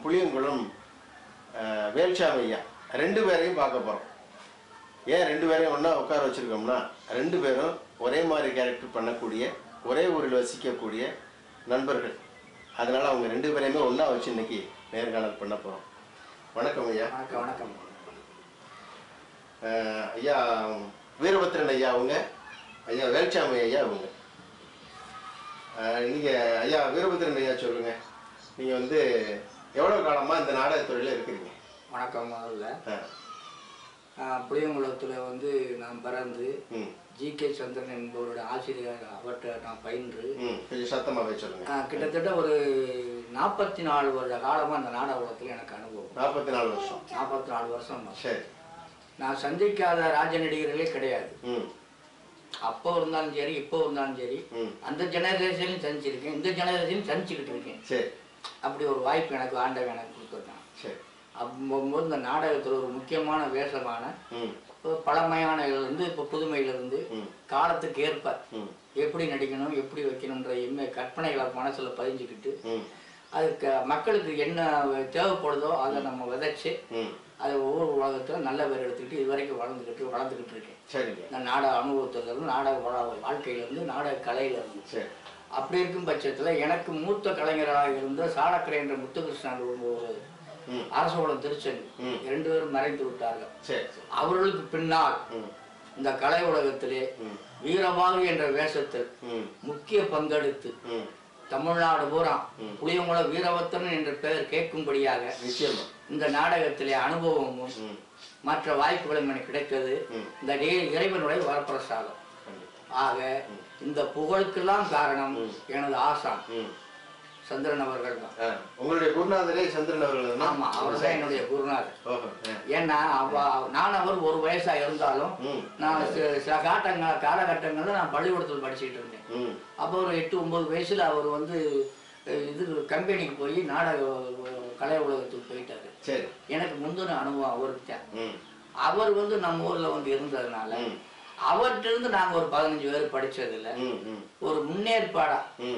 புளியங்குளம் அஹ், வேல்சாமி ஐயா ரெண்டு பேரையும் பார்க்க போகிறோம் ஏன் ரெண்டு பேரையும் ஒன்றா உட்கார வச்சுருக்கோம்னா ரெண்டு பேரும் ஒரே மாதிரி கேரக்டர் பண்ணக்கூடிய ஒரே ஊரில் வசிக்கக்கூடிய நண்பர்கள் அதனால் அவங்க ரெண்டு பேரையுமே ஒன்றா வச்சு இன்னைக்கு நேர்காணல் பண்ண போகிறோம் வணக்கம் ஐயா வணக்கம் வணக்கம் அஹ், ஐயா வீரபத்திரன் ஐயா அவங்க ஐயா வேல்சாமி ஐயா அவங்க அஹ், நீங்க ஐயா வீரபத்திரன் ஐயா சொல்லுங்க நீங்க வந்து எவ்வளவு காலமா இந்த நாடகத்துறையில இருக்கிறீங்க வணக்கம் முதல்ல அஹ், ஆஹ் புளியங்குளத்தில் வந்து நான் பிறந்து ம் ஜி கே சந்திரன் என்பவருடைய ஆசிரியர் அவர்கிட்ட நான் பயின்று ம் கொஞ்சம் சத்தமாவே சொல்லுங்க ஆஹ் கிட்டத்தட்ட ஒரு நாற்பத்தி நாலு வருட காலமாக அந்த நாடக உலகத்தில் எனக்கு அனுபவம் நாற்பத்தி நாலு வருஷம் நாற்பத்தி நாலு வருஷம் சரி நான் சந்திக்காத ராஜ நடிகர்களே கிடையாது ம் அப்போ இருந்தாலும் சரி இப்போ இருந்தாலும் சரி ம் அந்த ஜெனரேஷன்லையும் சந்திச்சிருக்கேன் இந்த ஜெனரேஷனையும் சந்திச்சுக்கிட்டு இருக்கேன் சரி அப்படி ஒரு வாய்ப்பு எனக்கு ஆண்டவன் எனக்கு கொடுத்துருக்கான் சரி அப்போது இந்த நாடகத்தில் ஒரு முக்கியமான வேஷமான ம் இப்போ பழமையான இருந்து இப்போ புதுமையிலிருந்து ம் காலத்துக்கு ஏற்ப ம் எப்படி நடிக்கணும் எப்படி வைக்கணுன்ற எம்மே கற்பனைகளை மனசில் பதிஞ்சுக்கிட்டு ம் அதுக்கு மக்களுக்கு என்ன தேவைப்படுதோ அதை நம்ம விதைச்சு ம் அதை ஒவ்வொரு உலகத்தில் நல்ல பேர் எடுத்துக்கிட்டு இது வரைக்கும் வளர்ந்துக்கிட்டு வளர்ந்துக்கிட்டு இருக்கேன் சரிங்க இந்த நாடக அனுபவத்திலிருந்து நாடக வா- வாழ்க்கையிலேருந்து நாடக கலையிலேருந்து சரி அப்படி இருக்கும் பட்சத்தில் எனக்கு மூத்த கலைஞராக இருந்த சாலக்கரை என்ற முத்துகிருஷ்ணன் ஒரு ம் அரசோளம் திருச்செங்க ம். இரண்டு பேரும் மறைந்து விட்டார்கள் சரி சரி அவர்களுக்கு பின்னால் ம் இந்த கலை உலகத்திலே ம் வீரவாகு என்ற வேஷத்தில் ம் முக்கிய பங்கெடுத்து ம் தமிழ்நாடு பூரா ம். புளியங்குள வீரவத்தன் என்ற பெயர் கேட்கும்படியாக நிச்சயமா இந்த நாடகத்திலே அனுபவமும் ம் மற்ற வாய்ப்புகளும் எனக்கு கிடைத்தது ம். இந்த டே- இறைவனுடைய வரப்பிரசாதம் கண்டிப்பா ஆக இந்த புகழுக்கெல்லாம் காரணம் ம். எனது ஆசான் ம் சந்திரன் அவர்கள் தான் ஆ, உங்களுடைய குருநாதரே சந்திரன் அவர்கள் தானே? ஆமா அவர் தான் என்னுடைய குருநாதர் ஓஹோ ஆ. ஏன்னா அவ நான் அவர் ஒரு வயசா இருந்தாலும் ம் நான் சி- சில காட்டங்கள் காலகட்டங்களில் நான் பள்ளிக்கூடத்தில் படிச்சுட்டு இருந்தேன் ம் அப்போ ஒரு எட்டு ஒன்பது வயசுல அவர் வந்து அஹ், இது கம்பெனிக்கு போய் நாடக அஹ், கலை உலகத்துக்கு போயிட்டாரு சரி எனக்கு முந்தின அனுபவம் அவருக்கு தான் ம் அவர் வந்து நம்ம ஊர்ல வந்து இருந்ததுனால ம். அவர்கிட்ட இருந்து நாங்க ஒரு பதினஞ்சு பேர் படிச்சதுல ம் ம் ஒரு முன்னேற்பாடா ம்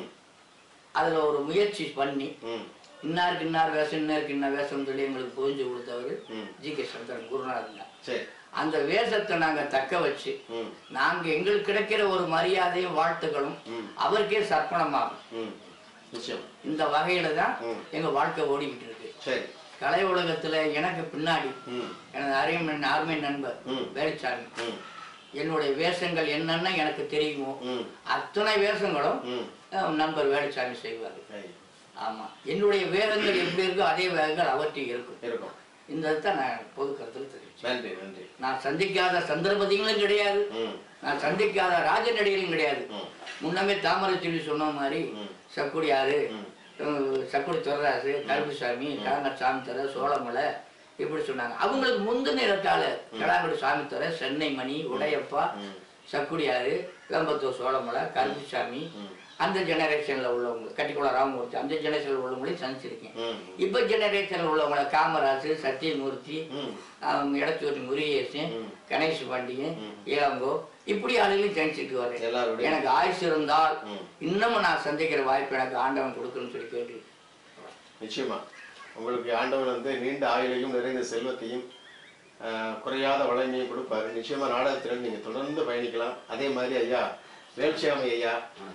அதுல ஒரு முயற்சி பண்ணி ம் இன்னாருக்கு இன்னார் வேஷம் இன்னாருக்கு இன்ன வேஷம் சொல்லி எங்களுக்கு புரிஞ்சு கொடுத்தவர் ம். ஜி கே சந்திரன் குருநாதன் தான். சரி அந்த வேஷத்தை நாங்க தக்க வச்சு ம் நாங்க எங்களுக்கு கிடைக்கிற ஒரு மரியாதையும் வாழ்த்துக்களும் ம் அவருக்கே சர்ப்பணமாகும் ம் நிச்சயம் இந்த வகையில தான் ம். எங்க வாழ்க்கை ஓடிக்கிட்டு இருக்கு சரி கலை உலகத்துல எனக்கு பின்னாடி ம் எனது அருமை அருமை நண்பர் ம். வேலுச்சாமி ம் என்னுடைய வேஷங்கள் என்னென்ன எனக்கு தெரியுமோ ம் அத்தனை வேஷங்களும் ம் அஹ், நண்பர் வேலுச்சாமி செய்வார் சரி ஆமா என்னுடைய வேகங்கள் எப்படி இருக்கோ அதே வேகங்கள் அவர்கிட்ட இருக்கும் இருக்கும் இந்த தான் நான் பொது கருத்தில் தெரிவிச்சேன் நன்றி நன்றி நான் சந்திக்காத சந்தர்ப்பதிகளும் கிடையாது ம் நான் சந்திக்காத ராஜ நடிகர்களும் கிடையாது ம் முன்னமே தாமரை சொல்லி சொன்ன மாதிரி ம். சக்குடியாரு ம். அஹ், சக்குடி துறராசு கருப்புசாமி கலங்கர் சாமி துறை சோழமலை இப்படி சொன்னாங்க அவங்களுக்கு முந்தின இடத்தால கலாங்குடி சாமி துறை சென்னை மணி உடையப்பா ம். சக்குடியாரு வேம்பத்தூர் சோழமலை கருப்புசாமி ம். அந்த ஜெனரேஷன்ல உள்ளவங்க கட்டிக்குள ராமமூர்த்தி அந்த ஜெனரேஷன்ல உள்ளவங்களையும் சந்திச்சிருக்கேன் ம் இப்போ ஜெனரேஷன்ல உள்ளவங்கள காமராஜ் சத்தியமூர்த்தி ம் அவங்க இடத்தூர் முருகேசன் ம். கணேஷ் பாண்டியன் ம். இளங்கோ இப்படி ஆளுகளையும் சந்திச்சுட்டு வரேன் எல்லாருடைய எனக்கு ஆயுசு இருந்தால் ம். இன்னமும் நான் சந்திக்கிற வாய்ப்பு எனக்கு ஆண்டவன் கொடுக்கணும்னு சொல்லி கேட்டு நிச்சயமா உங்களுக்கு ஆண்டவன் வந்து நீண்ட ஆயுளையும் நிறைந்த செல்வத்தையும் ஆஹ், குறையாத வளமையும் கொடுப்பாரு நிச்சயமா நாடகத்தில் நீங்க தொடர்ந்து பயணிக்கலாம் அதே மாதிரி ஐயா வேல்சியாமி ஐயா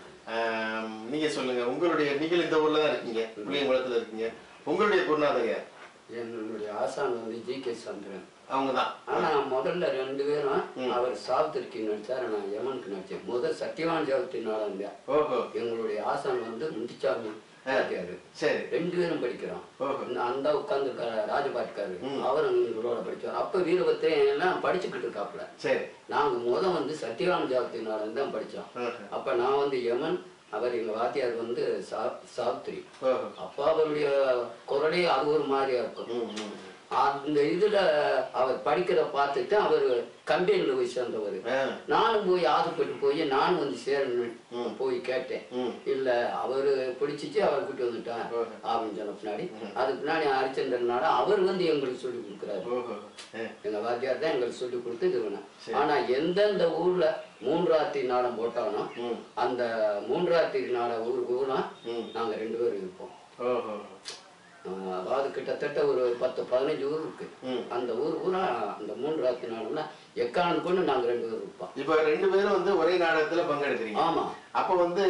ஆஹ், நீங்க சொல்லுங்க உங்களுடைய நீங்கள் இந்த ஊர்ல தான் இருக்கீங்க புளியங்குளத்துல இருக்கீங்க உங்களுடைய குருநாதர் யார் என்னுடைய ஆசான் வந்து ஜி கே சந்திரன் அவங்க தான் ஆனா முதல்ல ரெண்டு பேரும் அவர் சாவித்திரிக்கு நடிச்சார் நான் யமனுக்கு நடிச்சேன் முதல் சத்யவான் ஜெயவதி நாளாந்தேன் ஓஹோ எங்களுடைய ஆசான் வந்து முத்துச்சாமி வாத்தியாரு சரி ரெண்டு பேரும் படிக்கிறோம் ஓஹோ இந்த அந்த உட்கார்ந்து ராஜபாட்காரு ம். அவரும் எங்களோட படிச்சார் அப்ப வீரபத்திரன் எல்லாம் படிச்சுக்கிட்டு இருக்காப்புல சரி நாங்க முத வந்து சத்யவான் ஜெயவதி நாளன் தான் படிச்சோம் ஓஹோ அப்ப நான் வந்து யமன் அவர் எங்க வாத்தியார் வந்து சா- சாவித்திரி ஓஹோ அப்ப அவருடைய குரலே அது ஒரு மாதிரியா இருக்கும் ம் ம் அந்த இதுல அவர் படிக்கிறத பார்த்துட்டு அவர் கம்பெனியில் போய் சேர்ந்தவர் ஆ நானும் போய் ஆசைப்பட்டு போய் நானும் வந்து சேரணும் ம். போய் கேட்டேன் ம் இல்ல அவரு பிடிச்சிச்சு அவர் கிட்ட வந்துட்டான் ஓஹோ. அப்படின்னு சொன்ன பின்னாடி அதுக்கு பின்னாடி ஹரிச்சந்திரனால அவர் வந்து எங்களுக்கு சொல்லி கொடுக்குறாரு ஓஹோ ஆ எங்க வாத்தியார் தான் எங்களுக்கு சொல்லி கொடுத்து இது வேணும் சரி. ஆனா எந்தெந்த ஊர்ல மூன்றாத்தி நாடம் போட்டானோ ம் அந்த மூன்றாத்தி நாட ஊர் ஊரா ம் நாங்க ரெண்டு பேரும் இருப்போம் ஓஹோ ஆஹ் அதாவது கிட்டத்தட்ட ஒரு பத்து பதினஞ்சு ஊர் இருக்கு ம். அந்த ஊர் ஊரா அந்த மூன்று ராத்திரி நாளும்னா எக்காரணம் கொண்டு நாங்க ரெண்டு பேரும் இருப்போம் இப்ப ரெண்டு பேரும் வந்து ஒரே நாடகத்துல பங்கெடுக்கிறீங்க ஆமா அப்ப வந்து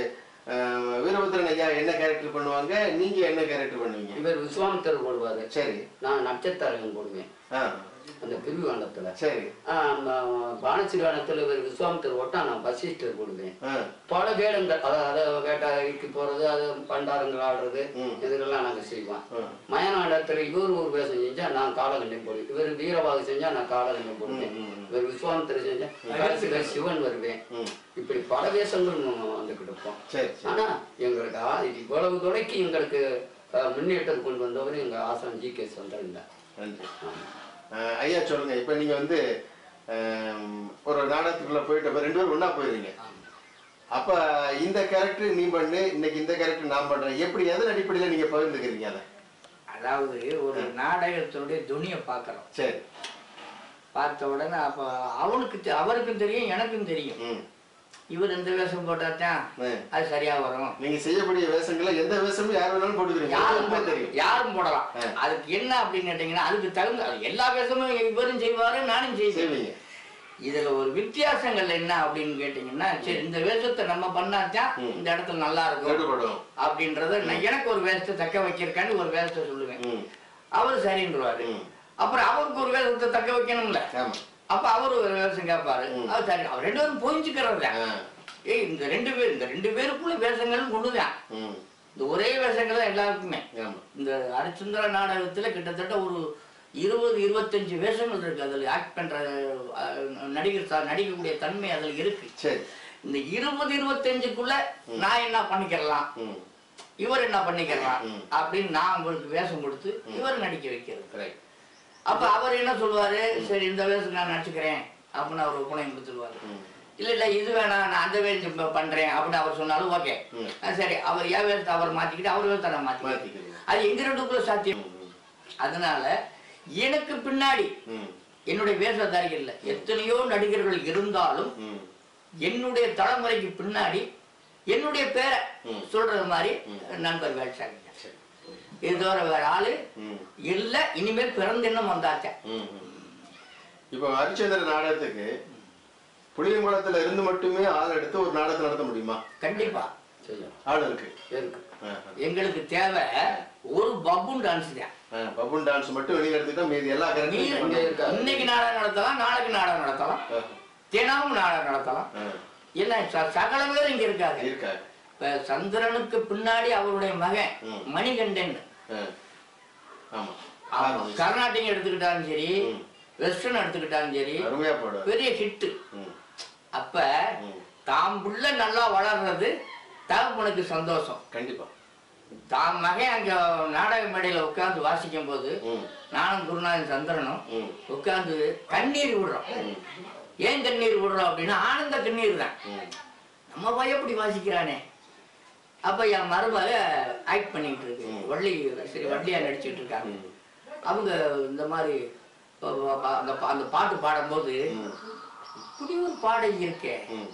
அஹ், வீரபத்ரன் ஐயா என்ன கேரக்டர் பண்ணுவாங்க நீங்க என்ன கேரக்டர் பண்ணுவீங்க இவர் விஸ்வாமித்தர் போடுவாரு சரி நான் நட்சத்திரம் போடுவேன் ஆ அந்த பிரிவாண்டத்துல சரி பானசிகானத்துல இவர் விஸ்வாமித்தர் ஓட்டா நான் வசிஷ்டர் போடுவேன் ஆ பல வேடங்கள் அதாவது வேட்டைக்கு போறது அது பண்டாரங்கள் ஆடுறது ம். இதுக்கெல்லாம் நாங்க செய்வோம் ஆ. மயநாடத்துல இவர் ஒரு வேஷம் செஞ்சா நான் காலகண்டம் போடுவேன் இவர் வீரபாகு செஞ்சா நான் காலகண்டம் போடுவேன் ம், ம், இவர் விஸ்வாமித்தர் செஞ்சா கடைசியில சிவன் வருவேன் ம் இப்படி பல வேஷங்கள் நம்ம வந்துகிட்டு இருப்போம் சரி சரி ஆனா எங்களுக்கு ஆ- இது இவ்வளவு துறைக்கு எங்களுக்கு அஹ், முன்னேற்றம் கொண்டு வந்தவர் எங்க ஆசான் ஜி கே சந்திரன் தான் நன்றி அஹ், ஐயா சொல்லுங்க இப்ப நீங்க வந்து அஹ், ஒரு நாடகத்துக்குள்ள போயிட்டு அப்ப ரெண்டு பேரும் ஒண்ணா போயிருவீங்க அப்ப இந்த கேரக்டர் நீ பண்ணு இன்னைக்கு இந்த கேரக்டர் நான் பண்றேன் எப்படி எதன் அடிப்படையில நீங்க பகிர்ந்துக்கிறீங்க அதை அதாவது ஒரு நாடகத்தினுடைய துணியை பார்க்குறோம் சரி பார்த்த உடனே அப்போ அவனுக்கு தெ- அவருக்கும் தெரியும் எனக்கும் தெரியும் ம் இவர் இந்த வேஷம் போட்டா தான் ம். அது சரியா வரும் நீங்க செய்யக்கூடிய வேஷங்களை எந்த வேஷமும் யார் வேணாலும் போட்டுக்கிறீங்க யாரும் உங்களுக்குமே போடலாம். தெரியும் யாரும் போடலாம் ஆ. அதுக்கு என்ன அப்படின்னு கேட்டீங்கன்னா அதுக்கு தகுந்த அது எல்லா வேஷமும் இவரும் செய்வாரு நானும் செய்வேன் செய்வீங்க இதுல ஒரு வித்தியாசங்கள் என்ன அப்படின்னு கேட்டீங்கன்னா சரி இந்த வேஷத்தை நம்ம பண்ணாதான் ம். இந்த இடத்துல நல்லா இருக்கும் ஈடுபடும் அப்படின்றத நான் எனக்கு ஒரு வேஷத்தை தக்க வைக்கிறக்கான்னு ஒரு வேஷத்தை சொல்லுவேன் ம் அவர் சரின்றுவாரு ம் அப்புறம் அவருக்கு ஒரு வேஷத்தை தக்க வைக்கணும்ல ஆமா அப்ப அவர் ஒரு வேஷம் கேட்பாரு ம். அவர் சரி அவர் ரெண்டு பேரும் புரிஞ்சுக்கிறது ஆ. ஏய் இந்த ரெண்டு பேர் இந்த ரெண்டு பேருக்குள்ள வேஷங்களும் கொண்டுதான் ம் இந்த ஒரே வேஷங்கள் தான் எல்லாருக்குமே ஆமா இந்த ஹரிச்சந்திர நாடகத்துல கிட்டத்தட்ட ஒரு இருபது இருபத்தஞ்சு வேஷங்கள் இருக்கு அதுல ஆக்ட் பண்ற அஹ், நடிகர் சா- நடிக்கக்கூடிய தன்மை அதுல இருக்கு சரி இந்த இருபது இருபத்தஞ்சுக்குள்ள நான் என்ன பண்ணிக்கிறலாம் ம் இவர் என்ன பண்ணிக்கிறலாம் ம். அப்படின்னு நான் உங்களுக்கு வேஷம் கொடுத்து இவர் நடிக்க வைக்கிறது ரைட் அப்ப அவர் என்ன சொல்லுவாரு சரி இந்த வேஷத்துக்கு நான் நடிச்சுக்கிறேன் அப்படின்னு அவர் ஒப்பனை கொடுத்துருவாரு ம் இல்ல இல்ல இது வேணாம் நான் அந்த வேஷம் இப்ப பண்றேன் அப்படின்னு அவர் சொன்னாலும் ஓகே ம். சரி அவர் என் வேஷத்தை அவர் மாத்திக்கிட்டு அவர் வேஷத்தை நான் மாத்திக்கிறேன் மாத்திக்கிறீங்க அது எங்க ரெண்டுக்குள்ள சாத்தியம் ம் அதனால எனக்கு பின்னாடி ம் என்னுடைய வேஷதாரிகள்ல எத்தனையோ நடிகர்கள் இருந்தாலும் ம் என்னுடைய தலைமுறைக்கு பின்னாடி என்னுடைய பேரை ம். சொல்றது மாதிரி நண்பர் வேல்சாமி சரி இது தவிர வேற ஆளு ம் இல்ல இனிமேல் பிறந்தினம் வந்தாச்சா ம், ம். இப்போ ஹரிச்சந்திர நாடகத்துக்கு புளியங்குளத்துல இருந்து மட்டுமே ஆள் எடுத்து ஒரு நாடகத்தை நடத்த முடியுமா கண்டிப்பா செய்யும் ஆள் இருக்கு இருக்கு ஆ, எங்களுக்கு தேவை ஒரு பப்புன் டான்ஸ் தான் ஆ. பபுன் டான்ஸ் மட்டும் வெளியில எடுத்துக்கிட்டா மீதி எல்லா நீ கரெக்டும் இங்க இருக்கா? இன்னைக்கு நாடகம் நடத்தலாம் நாளைக்கு நாடகம் நடத்தலாம் தினமும் நாடகம் நடத்தலாம் என்ன ச- சகல பேர் இங்க இருக்காங்க இருக்கா இப்ப சந்திரனுக்கு பின்னாடி அவருடைய மகன் ம். மணிகண்டன் ஆ. ஆமா அவன் கர்நாடிக் எடுத்துக்கிட்டாலும் சரி ம். வெஸ்டர்ன் எடுத்துக்கிட்டாலும் சரி அருமையா போடுவார் பெரிய ஹிட்டு ம் அப்ப ம். தாம் புள்ள நல்லா வளர்றது தகப்பனுக்கு சந்தோஷம் கண்டிப்பா தாம் மகன் அங்க நாடக மேடையில உட்கார்ந்து வாசிக்கும் போது ம் நானும் குருநாதன் சந்திரனும் ம் உட்கார்ந்து கண்ணீர் விடுறோம் ம் ஏன் கண்ணீர் விடுறோம் அப்படின்னா ஆனந்த கண்ணீர் தான் ம் நம்ம பையன் எப்படி வாசிக்கிறானே அப்ப என் மருமக ஆக்ட் பண்ணிட்டு இருக்கு ம். வள்ளி சரி வள்ளியா நடிச்சுட்டு இருக்காங்க ம். அவங்க இந்த மாதிரி ப- ப- ப- அந்த பா- அந்த பாட்டு பாடும்போது ம். இப்படி ஒரு பாடகி இருக்கே ம்.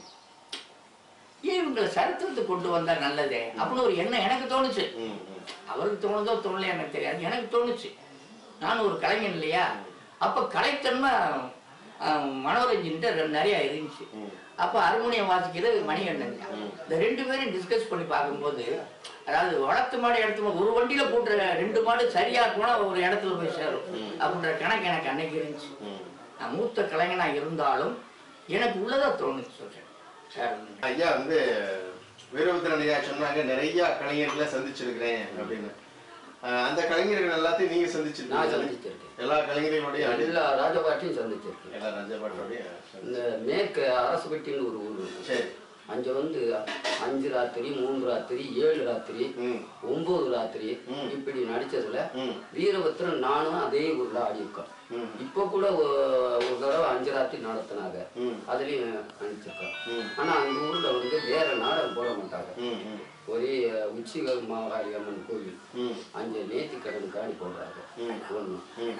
ஏன் இவங்களை சரித்திரத்துக்கு கொண்டு வந்தா நல்லதே அப்படின்னு ஒரு எண்ணம் எனக்கு தோணுச்சு ம். ம். அவருக்கு தோணுதோ தோணலையா எனக்கு தெரியாது எனக்கு தோணுச்சு நான் ஒரு கலைஞன் இல்லையா அப்ப கலைத்தன்மை ஆஹ், மனோரஞ்சின்ட்டு ரெ- நிறைய இருந்துச்சு ம். அப்ப ஹார்மோனியம் வாசிக்கிறது மணிகண்டன் தான். இந்த ரெண்டு பேரும் டிஸ்கஸ் பண்ணி பார்க்கும்போது அதாவது வளர்த்து மாடு இடத்து மாடு ஒரு வண்டியில போட்டுற ரெண்டு மாடு சரியா போனா ஒரு இடத்துல போய் சேரும் அப்படின்ற கணக்கு எனக்கு அன்னைக்கு இருந்துச்சு ம். நான் மூத்த கலைஞனா இருந்தாலும் எனக்கு உள்ளதா தோணுச்சு சொல்றேன் சார் ஐயா வந்து வீரபத்ரன் ஐயா சொன்னாங்க நிறைய கலைஞர்களை சந்திச்சிருக்கிறேன் அப்படின்னு அஹ் அந்த கலைஞர்கள் எல்லாத்தையும் நீங்க நான் சந்திச்சிருக்கீங்க சந்திச்சிருக்கேன் எல்லா கலைஞர்களுடைய அடி எல்லா ராஜபாட்டையும் சந்திச்சிருக்கேன் எல்லா ராஜபாட்டோடைய இந்த மேற்கு அரசுப்பட்டின்னு ஒரு ஊர் இருக்கு. சரி அங்க வந்து அஞ்சு ராத்திரி மூணு ராத்திரி ஏழு ராத்திரி ம் ஒன்பது ராத்திரி ம். இப்படி நடிச்சதுல ம் வீரபத்திரன் நானும் அதே ஊர்ல ஆடியிருக்கோம் ம் இப்போ கூட ஒ- ஒரு தடவை அஞ்சு ராத்திரி நடத்தினாங்க ம் அதுலயும் நடிச்சிருக்கோம் ம் ஆனா அந்த ஊர்ல வந்து வேற நாடகம் போட மாட்டாங்க ம் ம் ஒரே உச்சிகள் மாகாளி அம்மன் கோவில் ம் அங்க நேர்த்திக்கடன் காணி போடுறாங்க ம். ஒண்ணு ம்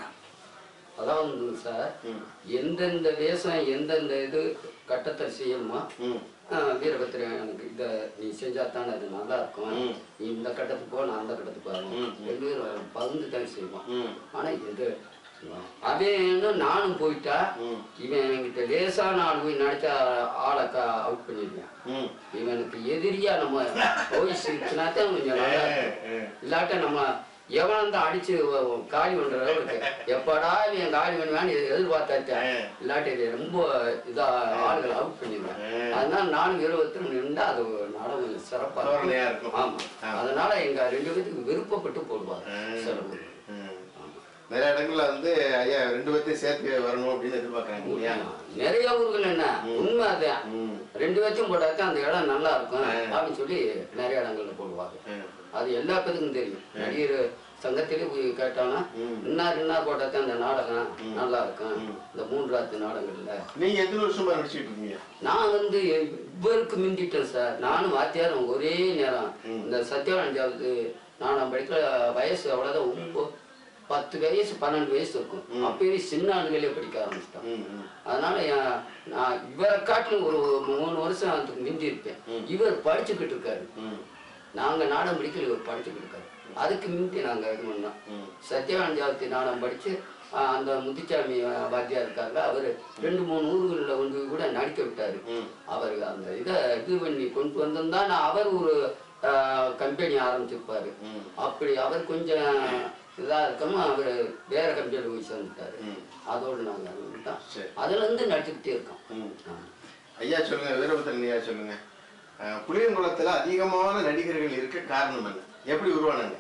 அதாவது சார் ம் எந்தெந்த வேஷம் எந்தெந்த இது கட்டத்தை செய்யணுமோ ம் ஆஹ் வீரபத்திரன் எனக்கு இதை நீ செஞ்சா தானே அது நல்லா இருக்கும் ம். நீ இந்த கட்டத்துக்கு போ நான் அந்த கட்டத்துக்கு ம், போவேன் ம். ரெண்டு பேரும் பகிர்ந்து தான் செய்வோம் ம் ஆனா எது அவன் நானும் போயிட்டா ம். இவன் என்கிட்ட லேசான ஆள் போய் நடிச்சா ஆளை அவுட் பண்ணிடுவேன் ம் இவனுக்கு எதிரியா நம்ம வயசு இருந்துச்சுன்னா தான் கொஞ்சம் நல்லா இருக்கும். ஏ, ஏ. இல்லாட்ட நம்ம எவன் தான் அடிச்சு வ- வ- காலி பண்ற அளவுக்கு எப்படா இவன் காலி பண்ணுவான்னு எதிர்பார்த்தாச்சேன் ஆ. இல்லாட்டி இது ரொம்ப இதா ஆளுகளை அவுட் பண்ணிடுவேன் ஆ. அதனால நானும் இருபத்தி நின்றா அது ஒரு நாடகம் கொஞ்சம் சிறப்பா தோரணையா இருக்கும். ஆமா ஆ. அதனால எங்க ரெண்டு பேத்துக்கு விருப்பப்பட்டு போடுவாங்க ஆ. சிறப்பு ம். நிறைய இடங்கள்ல வந்து ஐயா ரெண்டு பேர்த்தையும் சேர்த்து வரணும் அப்படின்னு எதிர்பார்க்கறாங்க இல்லையா நிறைய ஊர்கள் என்ன உண்மை அதான் ம். ரெண்டு பேர்த்தையும் போட்டாக்கா அந்த இடம் நல்லா இருக்கும் ஆ. அப்படின்னு சொல்லி நிறைய இடங்கள்ல போடுவாங்க ம். அது எல்லா பேருக்கும் தெரியும் நடிகர் சங்கத்திலே போய் கேட்டானா ம். இன்னார் இன்னார் போட்டாத்தான் அந்த நாடகம் நல்லா இருக்கும் இந்த மூன்றாவது நாடகங்கள்ல நீங்க எத்தனை வருஷமா நடிச்சிட்டு இருக்கீங்க நான் வந்து இவருக்கு மிந்திட்டேன் சார் நானும் வாத்தியாரும் ஒரே நேரம் இந்த சத்யானந்தாவது நான் படிக்கிற வயசு அவ்வளோதான் ஒன்பது பத்து வயசு பன்னெண்டு வயசு இருக்கும் அப்பயே சின்ன ஆளுகளே படிக்க ஆரம்பிச்சிட்டோம் ம், ம். அதனால என் நான் இவரை காட்டிலும் ஒரு மூணு வருஷம் அதுக்கு மிந்தி இருப்பேன் இவர் படிச்சுக்கிட்டு இருக்காரு ம். நாங்க நாடகம் படிக்கல இவர் படிச்சுக்கிட்டு இருக்காரு அதுக்கு மிந்தி நாங்க இது பண்ணோம் ம். சத்யவான் ஜாதி நாடகம் படிச்சு ஆஹ், அந்த முத்துச்சாமி ஆஹ், வாத்தியார் இருக்காங்க அவர் ரெண்டு மூணு ஊர்களில் கொண்டு போய் கூட நடிக்க விட்டாரு ம். அவர் அந்த இதை இது பண்ணி கொண்டு வந்திருந்தா நான் அவர் ஒரு கம்பெனி ஆரம்பிச்சிருப்பாரு ம். அப்படி அவர் கொஞ்சம் இதா இருக்கமா அவர் வேற கம்பெனியில் போய் சேர்ந்துட்டாரு ம். அதோடு நாங்கள் விட்டோம் சரி. அதுல இருந்து நடிச்சுக்கிட்டே இருக்கோம் ம். ஆமா. ஐயா சொல்லுங்க வீரபத்திரன் ஐயா சொல்லுங்க அஹ், புளியங்குளத்துல அதிகமான நடிகர்கள் இருக்க காரணம் என்ன எப்படி உருவானாங்க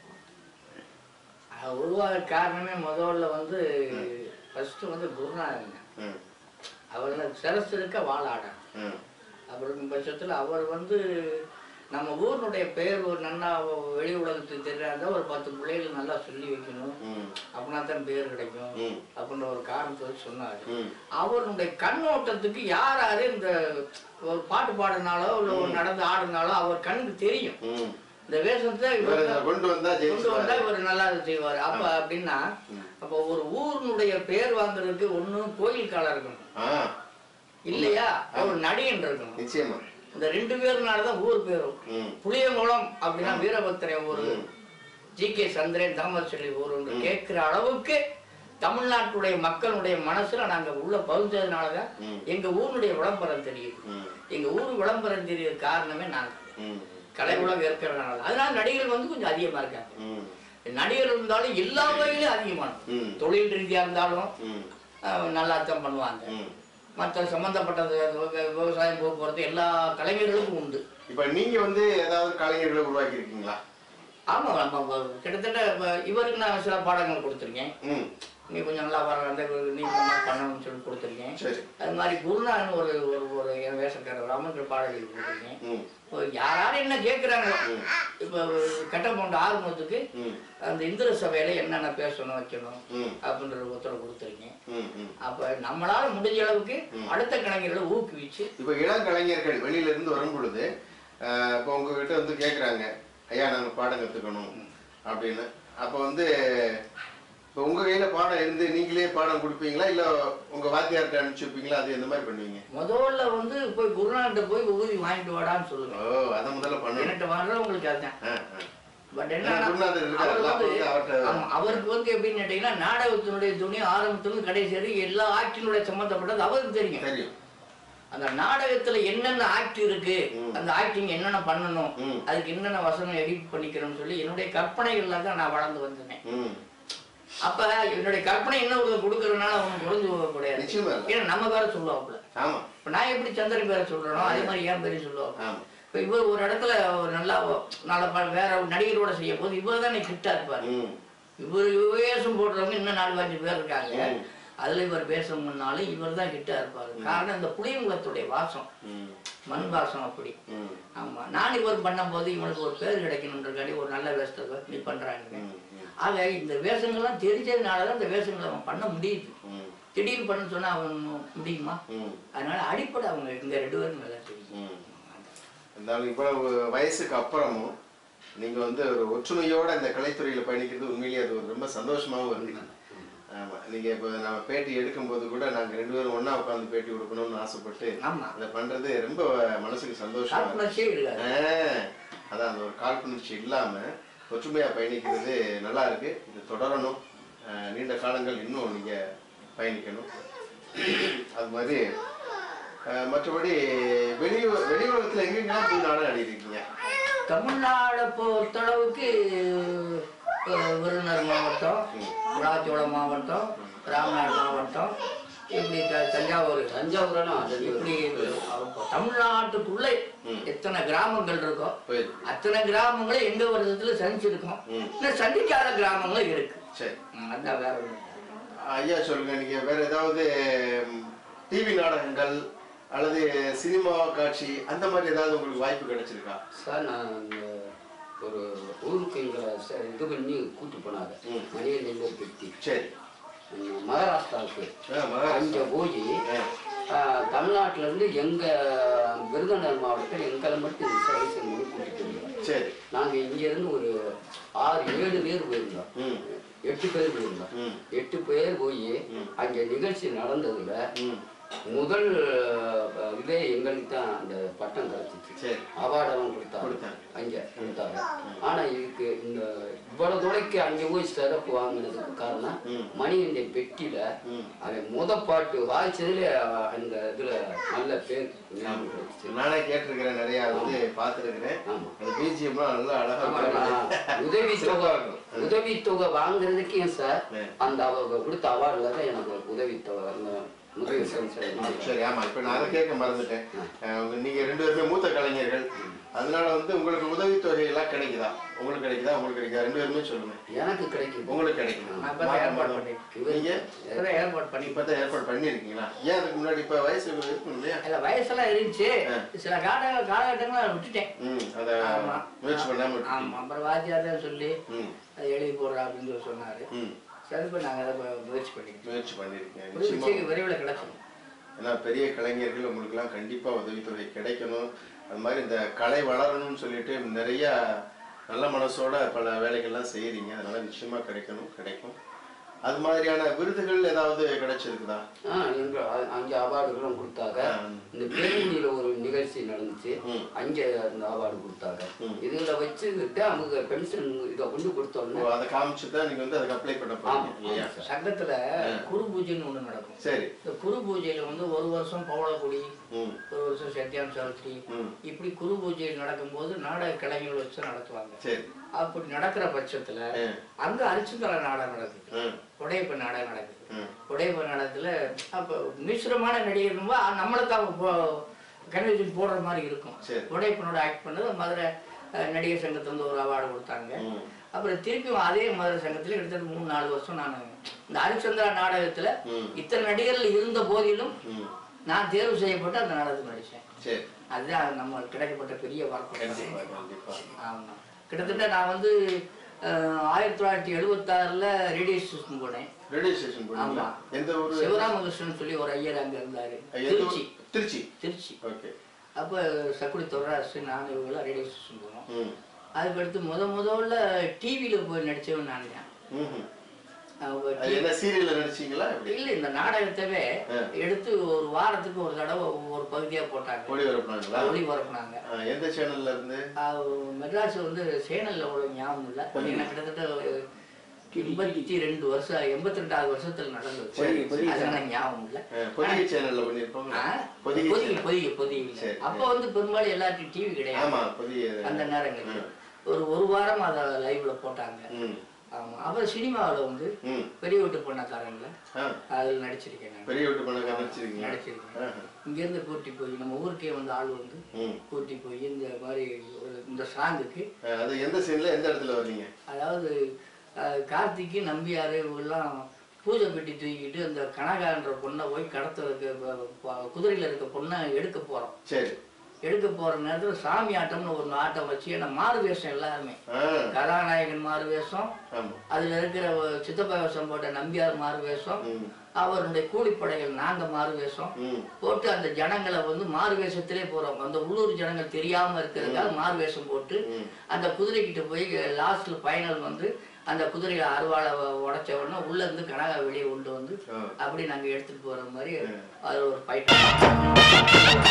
அது உருவாக காரணமே முதல்ல வந்து ஃபர்ஸ்ட் வந்து குருநாதங்க ம். அவர்ல சிரசு இருக்க வாழாட ம். அப்படி இருக்கும் பட்சத்தில் அவர் வந்து நம்ம ஊரினுடைய பெயர் ஒரு நல்லா வெளி உலகத்துக்கு தெரியாத ஒரு பத்து பிள்ளைகள் நல்லா சொல்லி வைக்கணும் ம். அப்படின்னா தான் பேர் கிடைக்கும் ம். அப்படின்ற ஒரு காரணத்தை வச்சு சொன்னார் ம். அவருடைய கண்ணோட்டத்துக்கு யார் யாரு இந்த ஒரு பாட்டு பாடினாலோ இல்லை ஒரு நடந்து ஆடினாலோ அவர் கண்ணுக்கு தெரியும் ம். இந்த வேஷத்தை இவரை இவர் கொண்டு வந்தா கொண்டு வந்தா ஜெயிச்சு இவர் நல்லா செய்வார் அப்ப அப்படின்னா அப்ப ஒரு ஊரினுடைய பேர் வாங்குறதுக்கு ஒண்ணு கோயில்காலம் இருக்கணும் ஆ இல்லையா ஒரு நடிகன் இருக்கணும் நிச்சயமா இந்த ரெண்டு பேருனாலதான் ஊர் பேரும் ம். புளியங்குளம் அப்படின்னா வீரபத்திரன் ஊரு ஜி கே சந்திரன் தாமரசெல்வி ஊருன்னு கேட்கிற அளவுக்கு தமிழ்நாட்டுடைய மக்களுடைய மனசுல நாங்க உள்ள பகுந்ததுனாலதான் ம். எங்க ஊருடைய விளம்பரம் தெரியுது ம். எங்க ஊர் விளம்பரம் தெரியற காரணமே நாங்க ம். கலை உலகம் இருக்கிறதுனால அதனால நடிகர்கள் வந்து கொஞ்சம் அதிகமா இருக்காங்க ம். நடிகர் இருந்தாலும் எல்லா வகையிலும் அதிகமானது ம். தொழில் ரீதியா இருந்தாலும் ம். அஹ், நல்லா தான் பண்ணுவாங்க ம். மற்ற சம்பந்தப்பட்டது விவ- விவசாயம் போக்குவரத்து எல்லா கலைஞர்களுக்கும் உண்டு இப்ப நீங்க வந்து ஏதாவது கலைஞர்களை உருவாக்கி இருக்கீங்களா ஆமா நம்ம வ- கிட்டத்தட்ட வ- இவருக்கு நான் சில பாடங்கள் கொடுத்துருக்கேன் ம் நீ கொஞ்சம் நல்லா வர அந்த நீ இந்த மாதிரி பண்ணணும்னு சொல்லி கொடுத்துருக்கேன் சரி அது மாதிரி குருநாதன் ஒரு ஒரு ஒரு என் வேஷக்காரர் ராமன் பாடல்கள் கொடுத்துருக்கேன் ம் இப்போ யாராரும் என்ன கேட்குறாங்க இப்போ கட்ட போன்ற ஆறுமுகத்துக்கு ம் அந்த இந்திர சபையில என்னென்ன பேசணும் வைக்கணும் ம் அப்படின்ற ஒரு உத்தரவு கொடுத்துருக்கேன் ம் ம் அப்ப நம்மளால முடிஞ்ச அளவுக்கு அடுத்த கலைஞர்களை ஊக்குவிச்சு இப்போ இளம் கலைஞர்கள் வெளியில இருந்து வரும் பொழுது ஆஹ், இப்போ உங்ககிட்ட வந்து கேட்குறாங்க ஐயா நாங்கள் பாடம் கற்றுக்கணும் அப்படின்னு அப்போ வந்து இப்போ உங்கள் கையில் பாடம் இருந்து நீங்களே பாடம் கொடுப்பீங்களா இல்லை உங்கள் வாத்தியார்கிட்ட அனுப்பிச்சு வைப்பீங்களா அது எந்த மாதிரி பண்ணுவீங்க முதல்ல வந்து போய் குருநாட்ட போய் ஊதி வாங்கிட்டு வாடான்னு சொல்லுங்க ஓ அதை முதல்ல பண்ணுங்க என்கிட்ட வர்றவங்களுக்கு அதுதான் ஆ ஆ பட் ஏன்னா என்ன குருநாதர் இருக்காரு, அவர் அப்ப வந்து வந்து அவர்ட்ட- ஆமா, அவருக்கு வந்து எப்படின்னு கேட்டீங்கன்னா நாடகத்தினுடைய துணி ஆரம்பத்திலிருந்து கடைசி வரை எல்லா ஆக்டினுடைய சம்மந்தப்பட்டது அவருக்கு தெரியும் தெரியும் அந்த நாடகத்துல என்னென்ன ஆக்ட் இருக்கு அந்த ஆக்டிங் என்னென்ன பண்ணணும் ம். அதுக்கு என்னென்ன வசனம் எடிட் பண்ணிக்கிறோம்னு சொல்லி என்னுடைய கற்பனைகள்ல தான் நான் வளர்ந்து வந்தேன் ம் அப்ப என்னுடைய கற்பனை என்ன ஒரு கொடுக்கறதுனால அவன் குறைஞ்சு போக கூடாது நிச்சயமா இல்லை ஏன்னா நம்ம பேரை சொல்லுவாப்புல ஆமாம் இப்ப நான் எப்படி சந்திரன் பேரை சொல்றேனோ அதே மாதிரி என் பேரையும் சொல்லுவாங்க ஆமாம் இப்ப இவர் ஒரு இடத்துல ஒரு நல்லா நல்ல ப- வேற ஒரு நடிகரோட செய்ய போது இவர் தான் கிட்டா இருப்பாரு ம் இவர் வேஷம் போடுறவங்க இன்னும் நாலு அஞ்சு பேர் இருக்காங்க ம். அதுல இவர் வேஷம் பண்ணாலும் இவர் தான் கிட்டா இருப்பாரு காரணம் இந்த புளியங்குளத்துடைய வாசம் ம் மண் வாசம் அப்படி ம் ஆமா நான் இவர் பண்ணும்போது இவனுக்கு ஒரு பேர் கிடைக்கணுன்றக்காண்டி ஒரு நல்ல வேஷத்தை நீ பண்றாங்க ம் ம் ஆக இந்த வேஷங்கள்லாம் தெரிஞ்சதுனாலதான் இந்த வேஷங்களை அவன் பண்ண முடியுது ம் திடீர்னு பண்ண சொன்னா அவன் முடியுமா ம் அதனால அடிப்படை அவங்க இந்த ரெண்டு பேரும் நல்லா தெரியும் ம். இருந்தாலும் இவ்வளவு வயசுக்கு அப்புறமும் நீங்க வந்து ஒரு ஒற்றுமையோட இந்த கலைத்துறையில பயணிக்கிறது உண்மையிலேயே அது ஒரு ரொம்ப சந்தோஷமாவும் இருக்கு ஆமா நீங்க இப்போ நம்ம பேட்டி எடுக்கும்போது கூட நாங்க ரெண்டு பேரும் ஒண்ணா உட்காந்து பேட்டி கொடுக்கணும்னு ஆசைப்பட்டு ஆமா அதை பண்றது ரொம்ப மனசுக்கு சந்தோஷமா இருக்கு. காழ்ப்புணர்ச்சியே இருக்காது ஆ, அதான் அந்த ஒரு காழ்ப்புணர்ச்சி இல்லாம ஒற்றுமையா பயணிக்கிறது நல்லா இருக்கு இது தொடரணும் ஆ, நீண்ட காலங்கள் இன்னும் நீங்க பயணிக்கணும் அது மாதிரி ஆ, மற்றபடி வெளி வெளி உலகத்துல எங்கெங்கெல்லாம் போய் நாடகம் ஆடிருக்கீங்க தமிழ்நாடை பொறுத்தளவுக்கு அஹ், விருதுநகர் மாவட்டம் ராத்தியோட மாவட்டம் ராமநாடு மாவட்டம் இப்படி த- தஞ்சாவூர் தஞ்சாவூர்னா இப்படி தமிழ்நாட்டுக்குள்ளே எத்தனை கிராமங்கள் இருக்கோ போயிருக்கு அத்தனை கிராமங்களும் எங்க வருஷத்துல சந்திச்சிருக்கோம் ம். இன்னும் சந்திக்காத கிராமங்களும் இருக்கு சரி ம், அதான் வேற ஒண்ணும் இல்ல. ஐயா சொல்லுங்க நீங்க வேற ஏதாவது டிவி நாடகங்கள் அல்லது சினிமா காட்சி அந்த மாதிரி ஏதாவது உங்களுக்கு வாய்ப்பு கிடைச்சிருக்கா சார் நான் இந்த ஒரு ஊருக்கு எங்களை ச- இது பண்ணி கூட்டு போனாங்க ம். மணியை நெல்லை பெட்டி சரி ம், மகாராஷ்டிராவுக்கு ஆ, மகாராஷ்டிரா. அங்கே போய் ஆ, தமிழ்நாட்டில இருந்து எங்க விருதுநகர் மாவட்டத்தில் எங்களை மட்டும் சர்வீஸ் பண்ணி கூட்டிட்டு போயிருந்தோம் சரி நாங்கள் இங்கேருந்து ஒரு ஆறு ஏழு பேர் போயிருந்தோம் ம் எட்டு பேர் போயிருந்தோம் ம் எட்டு பேர் போய் அங்கே நிகழ்ச்சி நடந்ததுல ம் முதல் அஹ், இதே எங்களுக்கு தான் அந்த பட்டம் கிடைச்சிச்சு சரி அவார்டெல்லாம் கொடுத்தாங்க கொடுத்தாங்க. அங்கே கொடுத்தாங்க ஆனா இதுக்கு இந்த இவ்வளவு துறைக்கு அங்கே போய் சிறப்பு வாங்கினதுக்கு காரணம் ம். மணிகண்ட பெட்டியில ம் அவன் முத பாட்டு வாய்ச்சதுல அந்த இதுல நல்ல பேர் ஞாபகம் கிடைச்சு நானே கேட்டிருக்கிறேன் நிறைய வந்து பார்த்துருக்கிறேன் ஆமா அந்த பிஜிஎம்லாம் நல்லா அழகா ஆனா, உதவி தொகை உதவி தொகை வாங்குறதுக்கு ஏன் சார் ம். அந்த அவங்க கொடுத்த அவார்டுல தான் எனக்கு உதவி தொகை அந்த முதல் சென்சர் சரி ஆமா இப்ப நான் அதை கேட்க மறந்துட்டேன் அஹ் நீங்க ரெண்டு பேருமே மூத்த கலைஞர்கள் அதனால வந்து உங்களுக்கு உதவித்தொகை எல்லாம் கிடைக்குதா உங்களுக்கு கிடைக்குதா உங்களுக்கு கிடைக்குதா ரெண்டு பேருமே சொல்லுங்க எனக்கு கிடைக்குது உங்களுக்கு கிடைக்கும் நான் இப்பதான் ஏற்பாடு பண்ணேன் நீங்க இப்பதான் ஏற்பாடு பண்ணி இப்பதான் ஏற்பாடு பண்ணிருக்கீங்களா ஏன் அதுக்கு முன்னாடி இப்ப வயசு இருக்கும் இல்லையா இல்ல வயசெல்லாம் இருந்துச்சு சில கால காலகட்டங்களை நான் விட்டுட்டேன் ம் அத ஆமா. முயற்சி பண்ணாம ஆமா விட்டுட்டீங்க. அப்புறம் வாத்தியார் தான் சொல்லி ம் அதை எழுதி போடுறா அப்படின்னு சொல்லி சொன்னாரு ம் சரி இப்போ நாங்கள் அதை மு- முயற்சி பண்ணிக்கிட்டோம் முயற்சி பண்ணிருக்கேன் ஒரு நிச்சயமா விஷயம் விரைவில் கிடைச்சிடும் ஏன்னா பெரிய கலைஞர்கள் உங்களுக்குலாம் கண்டிப்பா உதவித்தொகை கிடைக்கணும் அது மாதிரி இந்த கலை வளரணும்னு சொல்லிட்டு நிறைய நல்ல மனசோட பல வேலைகள்லாம் செய்றீங்க அதனால நிச்சயமா கிடைக்கணும் கிடைக்கும் அது மாதிரியான விருதுகள் ஏதாவது கிடைச்சிருக்குதா ஆ எங்க அ- அங்க அவார்டுகளும் கொடுத்தாங்க ம். இந்த பேருந்தியில ஒரு நிகழ்ச்சி நடந்துச்சு ம். அங்க அந்த அவார்டு கொடுத்தாங்க ம். இதுல வச்சுக்கிட்டு அவங்க பென்ஷன் இதை கொண்டு ஓ, கொடுத்தோன்னே அதை காமிச்சு தான் நீங்க வந்து அதுக்கு அப்ளை பண்ண போறீங்க ஆமா. இல்லையா சங்கத்துல குரு பூஜைன்னு ஒண்ணு நடக்கும் சரி இந்த குரு பூஜையில வந்து ஒரு வருஷம் பவளக்குடி ம் ஒரு வருஷம் சத்யான் சாவித்ரி ம் இப்படி குரு பூஜை நடக்கும்போது நாடக கலைஞர்கள் வச்சு நடத்துவாங்க சரி அப்படி நடக்கிற பட்சத்துல ம். அங்க அரிச்சந்திர நாடகம் நடக்குது ம் உடையப்ப நாடகம் நடக்குது ம் உடையப்ப நாடகத்துல அப்ப மிஸ்ரமான நடிகர் நம்மளுக்கு அவங்க கன்வென்ஷன் போடுற மாதிரி இருக்கும் சரி. உடையப்பனோட ஆக்ட் பண்ணது மதுரை அஹ், நடிகர் சங்கத்துல இருந்து ஒரு அவார்டு கொடுத்தாங்க ம் அப்புறம் திருப்பியும் அதே மதுரை சங்கத்துல கிட்டத்தட்ட மூணு நாலு வருஷம் நான் இந்த ஹரிச்சந்திரா நாடகத்துல ம். இத்தனை நடிகர்கள் இருந்த போதிலும் ம் நான் தேர்வு செய்யப்பட்டு அந்த நாடகத்தில் நடிச்சேன் சரி அதுதான் நம்ம கிடைக்கப்பட்ட பெரிய வார்த்தை கண்டிப்பா கண்டிப்பா ஆமா கிட்டத்தட்ட நான் வந்து அஹ், ஆயிரத்தி தொள்ளாயிரத்தி எழுபத்தாறுல ரேடியோ ஸ்டேஷன் போனேன் ரேடியோ ஸ்டேஷன் போனீங்களா ஆமா. எந்த ஊரு சிவராமகிருஷ்ணன் சொல்லி ஒரு ஐயர் அங்க இருந்தாரு எந்த ஊர்? திருச்சி திருச்சி திருச்சி ஓகே அப்போ சக்குடி தொடராசு நான் இவங்களாம் ரேடியோ ஸ்டேஷன் போனோம் ம் அதுக்கடுத்து முத முதல்ல டிவியில போய் நடிச்சவன் நான் தான் ம்ஹும். அவங்க அது என்ன சீரியல்ல நடிச்சீங்களா எப்படி இல்ல இந்த நாடகத்தவே ஆ. எடுத்து ஒரு வாரத்துக்கு ஒரு தடவை ஒவ்வொரு பகுதியா போட்டாங்க ஒளிபரப்புனாங்களா ஒளிபரப்புனாங்க ஆ, எந்த சேனல்ல இருந்து அது மெட்ராஸ் வந்து சேனல்ல அவ்வளவு ஞாபகம் இல்லை எனக்கு கிட்டத்தட்ட ஒரு எண்பத்தி ரெண்டு வருஷம் எண்பத்தி ரெண்டாவது வருஷத்துல நடந்தது சரி, சரி. அதனால ஞாபகம் இல்லை ஆ, பொதிகை சேனல்ல பண்ணிருப்பாங்க ஆ? பொதிகை பொதிகை சேனல். பொதிகை பொதிகை சரி, அப்போ வந்து பெரும்பாலும் எல்லாத்தையும் டிவி கிடையாது ஆமா பொதிகை அந்த நேரங்கள்ல ஒரு ஒரு வாரம் அதை லைவ்ல போட்டாங்க ம் ஆமா அப்புறம் சினிமாவில் வந்து ம் பெரிய வீட்டு பொண்ணக்காரங்கள ஆ அதில் நடிச்சிருக்கேன் நான் பெரிய வீட்டு பணக்கார நடிச்சிருக்கீங்க நடிச்சிருக்கேன் ஆஹா. இங்கேருந்து கூட்டி போய் நம்ம ஊருக்கே வந்து ஆள் வந்து ம் கூட்டி போய் இந்த மாதிரி ஒரு இந்த சாங்குக்கு ஆ, அது எந்த சீன்ல எந்த இடத்துல வர்றீங்க அதாவது அஹ், கார்த்திக்கு நம்பியார் இவங்கெல்லாம் பூஜை பெட்டி தூக்கிட்டு அந்த கனகான்ற பொண்ணை போய் கடத்துறதுக்கு ப- ப- குதிரையில இருக்க பொண்ணை எடுக்க போறோம் சரி எடுக்க போற நேரத்துல சாமி ஆட்டம்னு ஒரு ஆட்டம் வச்சு ஏன்னா மாறு வேஷம் எல்லாருமே ஆ கதாநாயகன் மாறு வேஷம் ஆமா அதுல இருக்கிற ஒரு சித்தப்பா வேஷம் போட்ட நம்பியார் மாறு வேஷம் ம் அவருடைய கூலிப்படைகள் நாங்க மாறு வேஷம் ம் போட்டு அந்த ஜனங்களை வந்து மாறு வேஷத்திலே போறோம் அந்த உள்ளூர் ஜனங்கள் தெரியாம இருக்கிறதுக்காக மாறு வேஷம் போட்டு ம் அந்த குதிரைக்கிட்ட போய் லாஸ்ட்ல ஃபைனல் வந்து அந்த குதிரையை அருவாளை உடைச்ச உடனே உள்ள இருந்து கனகா வெளியே கொண்டு வந்து ஆ. அப்படி நாங்க எடுத்துட்டு போற மாதிரி அது ஒரு ஃபைட்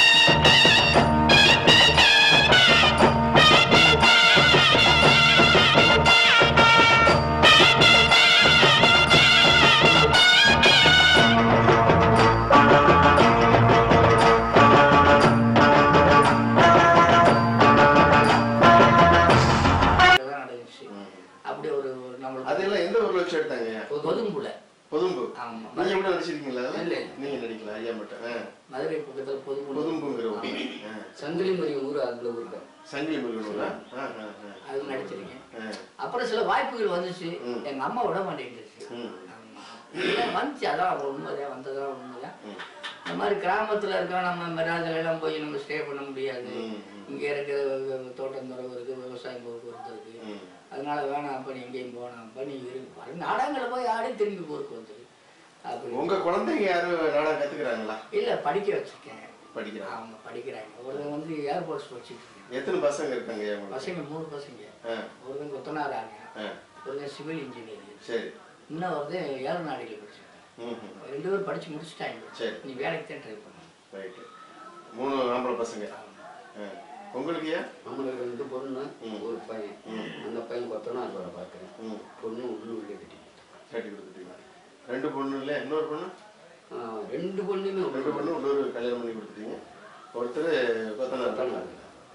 தான் நடந்துச்சு அப்படி ஒரு ஒரு நம்மளுக்கு அதெல்லாம் எந்த ஊர்ல வச்சு எடுத்தாங்க பொதும்புல பொதும்பு ஆமா நீங்க எப்படி நடிச்சிருக்கீங்களா அதுல? இல்ல. நீங்க நடிக்கல ஐயா மட்டும் ஆ. மதுரை பக்கத்துல பொதும்புல பொதும்புங்கிற ஊர் ஆ. சங்கிலி மரி ஊர் அதுல ஊருக்கு சங்கிலி முருகனூரா ஆ ஆ ஆ. அது நடிச்சிருக்கேன் ஆ. அப்புறம் சில வாய்ப்புகள் வந்துச்சு ம். எங்க அம்மா விட மாட்டேங்குச்சு ம். ஆமா. இதெல்லாம் வந்துச்சு அதான் உண்மைதான் வந்ததான் உண்மைதான் ம். இந்த மாதிரி கிராமத்துல இருக்க நம்ம மெராஜில எல்லாம் போய் நம்ம ஸ்டே பண்ண முடியாது ம், ம். இங்க இருக்கிற வி- தோட்டம் துறவு இருக்கு விவசாயம் போக்குவரத்து இருக்கு ம். அதனால வேணாம் அப்ப நீ எங்கேயும் போனாம் அப்ப நீ இருக்கு பாரு நாடகங்களை போய் ஆடி திரும்பி போருக்கு வந்துரு அப்படி உங்க குழந்தைங்க யாரும் நாடகம் கத்துக்கிறாங்களா இல்ல படிக்க வச்சிருக்கேன் படிக்கிறாங்க அவங்க படிக்கிறாங்க ஒருத்தன் வந்து ஏர்போர்ட்ஸ் படிச்சுட்டு இருக்கேன் எத்தனை பசங்க இருக்காங்க ஐயா உங்களுக்கு பசங்க மூணு பசங்க ஆ. ஒருத்தன் கொத்தனார் ஆங்க ஆ. ஒருத்தன் சிவில் இன்ஜினியர் சரி இன்னும் ஒருத்தன் ஏரோநாடிகள் படிச்சிருக்கேன் ம் ம். ரெண்டு பேரும் படிச்சு முடிச்சுட்டாங்க சரி. நீ வேலைக்கு தான் ட்ரை பண்ணணும் ரைட்டு மூணு ஆம்பளை பசங்க ஆ. உங்களுக்கு ஐயா நம்மளுக்கு ரெண்டு பொண்ணு ம். ஒரு பையன் ம். அந்த பையன் கொத்தனார் வேலை பார்க்குறேன் ம் பொண்ணு உள்ளே உள்ளே கட்டி கட்டி கொடுத்துட்டீங்க ரெண்டு பொண்ணு இல்லை இன்னொரு பொண்ணு ரெண்டு பொண்ணுமே ரெண்டு பொண்ணு இன்னொரு கல்யாணம் பண்ணி கொடுத்துட்டீங்க ஒருத்தர் கொத்தனார் கொத்தனார்.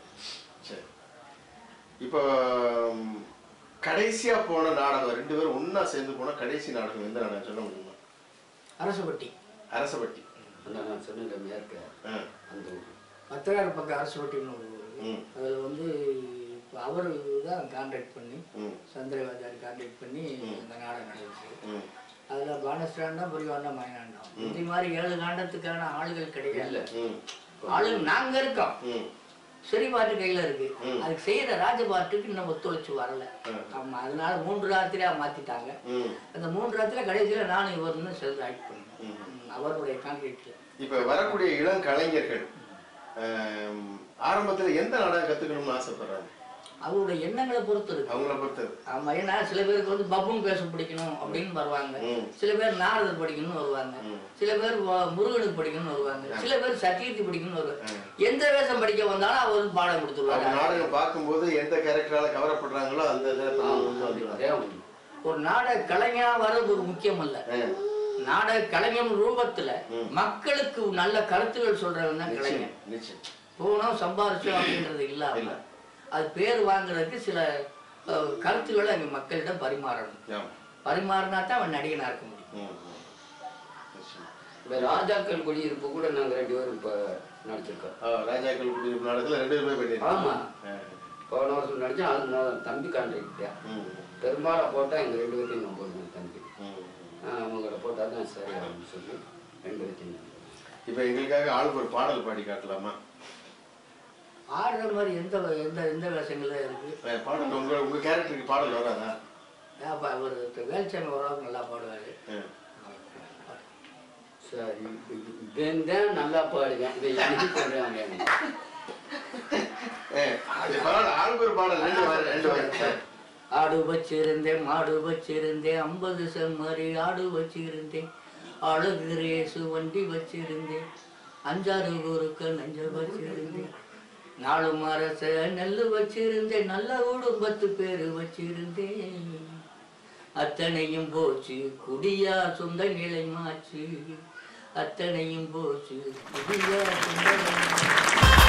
சரி இப்போ ம், கடைசியா போன நாடகம் ரெண்டு பேரும் ஒண்ணா சேர்ந்து போன கடைசி நாடகம் எந்த நாடகம் சொல்ல முடியுமா அரசுப்பட்டி அரசபட்டி அந்த நான் சொன்ன மேற்க ஆ. அந்த ஊர் பத்திராறு பக்கம் அரசுப்பட்டின்னு ஒரு ஊர் ம். அதில் வந்து இப்போ அவர் தான் கான்டாக்ட் பண்ணி ம் சந்திரவாஜார் கான்டாக்ட் பண்ணி இந்த நாடகம் நடந்துச்சு ம் அதில் பானஸ்டாண்டம் புரிவாண்டம் மயனாண்டம் இந்த மாதிரி ஏழு காண்டத்துக்கான ஆளுகள் கிடைக்கல ம் ஆளுங்க நாங்க இருக்கோம் ம் சரி பாட்டு கையில இருக்கு ம். அதுக்கு செய்யற ராஜபாட்டுக்கு இன்னும் ஒத்துழைச்சு வரல ம். ஆமா அதனால மூன்று ராத்திரியா மாத்திட்டாங்க ம் அந்த மூன்று ராத்திரில கடைசியில நானும் இவர்னு சேர்ந்து ஆக்ட் பண்ணேன் ம். ம், அவருடைய கான்ட்ராக்ட்ல இப்ப வரக்கூடிய இளம் கலைஞர்கள் ஆம், ஆரம்பத்துல எந்த நாடகம் கத்துக்கணும்னு ஆசைப்படுறாங்க அவருடைய எண்ணங்களை பொறுத்து இருக்கு அவங்கள பொறுத்தது ஆமா ஏன்னா சில பேருக்கு வந்து பப்புன் பேச பிடிக்கணும் அப்படின்னு வருவாங்க ம். சில பேர் நாரதர் படிக்கணும்னு வருவாங்க ம். சில பேர் வ- முருகனுக்கு படிக்கணும்னு வருவாங்க சில பேர் சத்தியத்துக்கு படிக்கணும்னு வருவாங்க எந்த வேஷம் படிக்க வந்தாலும் அவர் பாடம் அவங்க கொடுத்துருவாங்க நாடகம் பார்க்கும்போது எந்த கேரக்டரால கவரப்படுறாங்களோ அந்த இதை பண்ணணும்னு வந்துடுறாங்க. அதே ஒன்று ஒரு நாடக கலைஞனா வர்றது ஒரு முக்கியம் அல்ல ஆ, நாடக கலைஞன் ரூபத்துல ம். மக்களுக்கு நல்ல கருத்துகள் சொல்றவன் தான் கலைஞன் நிச்சயம் நிச்சயம் போனோம் சம்பாரிச்சோம் அப்படின்றது இல்லாம இல்ல. அது பேர் வாங்குறதுக்கு சில அஹ், கருத்துக்களை அங்க மக்களிடம் பரிமாறணும் ஆமா பரிமாறினா தான் அவன் நடிகனா இருக்க முடியும் ம், ம். நிச்சயம். இப்போ ராஜாக்கள் குடியிருப்பு கூட நாங்கள் ரெண்டு பேரும் இப்போ நடிச்சிருக்கோம் ஆ, ராஜாக்கள் குடியிருப்பு நாடகத்துல ரெண்டு பேருமே பண்ணிருக்காங்க ஆமா ஆ, போன வருஷம் நடிச்சா அது நான் தம்பி கான்ட்ராக்டியா ம், பெரும்பாலும் போட்டால் எங்கள் ரெண்டு பேர்த்தையும் நான் போடுவேன் தம்பி ம், ம். ஆஹ் அவங்கள போட்டால் தான் சரி ஆகும்னு சொல்லி ரெண்டு பேர்த்தையும் நான் போடுவேன். இப்ப எங்களுக்காக ஆளுக்கு ஒரு பாடல் பாடி காட்டலாமா ஆடுற மாதிரி எந்த எந்த எந்த வேஷங்கள்ல இருக்கு ஆ, பாடல் உங்க உங்க கேரக்டருக்கு பாடல் வராதா அப்ப அவர் வேல்சாமி ஓரளவுக்கு நல்லா பாடுவாரு ஆ. சரி இவன் தான் நல்லா பாடுவேன் இதை எனக்கு சொல்கிறாங்க ஆ, அது பரவாயில்ல ஆளுக்கு ஒரு பாடல் ரெண்டு வாரம் ரெண்டு வாரம் ஆடு வச்சிருந்தேன் மாடு வச்சிருந்தேன் ஐம்பது செம்மறி ஆடு வச்சிருந்தேன் அழகு ரேசு வண்டி வச்சிருந்தேன் அஞ்சாறு ஊருக்கு நஞ்ச வச்சிருந்தேன் நாலு மரச நெல்லு வச்சிருந்தேன் நல்ல குடும்பத்து பேரு வச்சிருந்தேன் அத்தனையும் போச்சு குடியா சொந்த நிலை மாச்சு அத்தனையும் போச்சு குடியா சொந்த நிலை